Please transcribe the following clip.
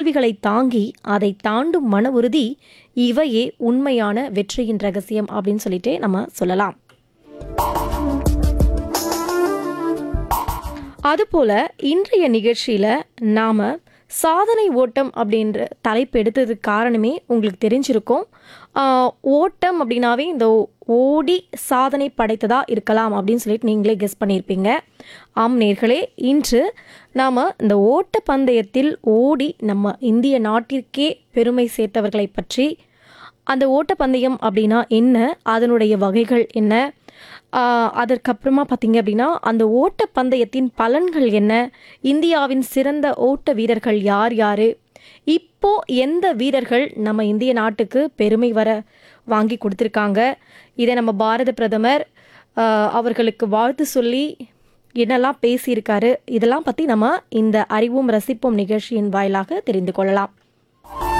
தோல்விகளை தாங்கி அதை தாண்டும் மன உறுதி இவையே உண்மையான வெற்றியின் ரகசியம் அப்படின்னு சொல்லிட்டு நம்ம சொல்லலாம் அதுபோல இன்றைய நிகழ்ச்சியில் நாம் சாதனை ஓட்டம் அப்படின்ற தலைப்பு எடுத்ததுக்கு காரணமே உங்களுக்கு தெரிஞ்சிருக்கும் ஆஹ், ஓட்டம் அப்படின்னாவே இந்த ஓடி சாதனை படைத்ததா இருக்கலாம் அப்படின்னு சொல்லிட்டு நீங்களே கெஸ் பண்ணியிருப்பீங்க ஆம் நேர்களே இன்று நாம் இந்த ஓட்ட பந்தயத்தில் ஓடி நம்ம இந்திய நாட்டிற்கே பெருமை சேர்த்தவர்களை பற்றி அந்த ஓட்டப்பந்தயம் அப்படின்னா என்ன அதனுடைய வகைகள் என்ன ஆஹ் அதற்கப்புறமா பார்த்தீங்க அப்படின்னா அந்த ஓட்டப்பந்தயத்தின் பலன்கள் என்ன இந்தியாவின் சிறந்த ஓட்ட வீரர்கள் யார் யார் இப்போ எந்த வீரர்கள் நம்ம இந்திய நாட்டுக்கு பெருமை வர வாங்கி கொடுத்துருக்காங்க இதை நம்ம பாரத பிரதமர் ஆஹ் அவர்களுக்கு வாழ்த்து சொல்லி என்னெல்லாம் பேசியிருக்காரு இதெல்லாம் பற்றி நம்ம இந்த அறிவும் ரசிப்போம் நிகழ்ச்சியின் வாயிலாக தெரிந்து கொள்ளலாம்